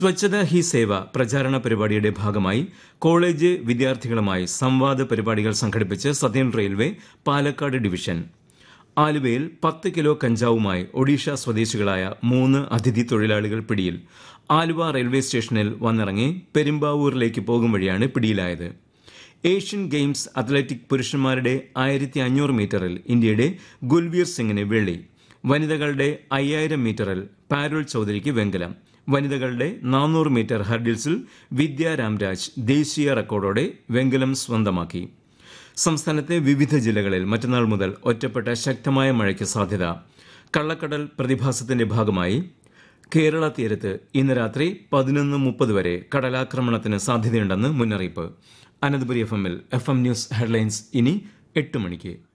സ്വച്ഛത he സേവ പ്രചാരണ പരിപാടിയുടെ ഭാഗമായി കോളേജ് വിദ്യാർത്ഥികളുമായി സംവാദ പരിപാടികൾ സംഘടിപ്പിച്ച് സതേൺ റെയിൽവേ പാലക്കാട് ഡിവിഷൻ ആലുവയിൽ പത്ത് കിലോ കഞ്ചാവുമായി ഒഡീഷ സ്വദേശികളായ മൂന്ന് അതിഥി തൊഴിലാളികൾ പിടിയിൽ ആലുവ റെയിൽവേ സ്റ്റേഷനിൽ വന്നിറങ്ങി പെരുമ്പാവൂരിലേക്ക് പോകും വഴിയാണ് പിടിയിലായത് ഏഷ്യൻ ഗെയിംസ് അത്ലറ്റിക് പുരുഷന്മാരുടെ ആയിരത്തി അഞ്ഞൂറ് മീറ്ററിൽ ഇന്ത്യയുടെ ഗുൽവീർ സിംഗിന് വെള്ളി വനിതകളുടെ അയ്യായിരം മീറ്ററിൽ പാരുൾ ചൌധരിക്ക് വെങ്കലം വനിതകളുടെ നാനൂറ് മീറ്റർ ഹർഡിൽസിൽ വിദ്യ രാംരാജ് ദേശീയ റെക്കോർഡോടെ വെങ്കലം സ്വന്തമാക്കി സംസ്ഥാനത്തെ വിവിധ ജില്ലകളിൽ മറ്റന്നാൾ മുതൽ ഒറ്റപ്പെട്ട ശക്തമായ മഴയ്ക്ക് സാധ്യത കള്ളക്കടൽ പ്രതിഭാസത്തിന്റെ ഭാഗമായി കേരള തീരത്ത് ഇന്ന് രാത്രി പതിനൊന്ന് മുപ്പത് വരെ കടലാക്രമണത്തിന് സാധ്യതയുണ്ടെന്ന് മുന്നറിയിപ്പ് അനന്തപുരി എഫ് എമ്മിൽ എഫ് എം ന്യൂസ് ഹെഡ്ലൈൻസ് ഇനി എട്ട് മണിക്ക്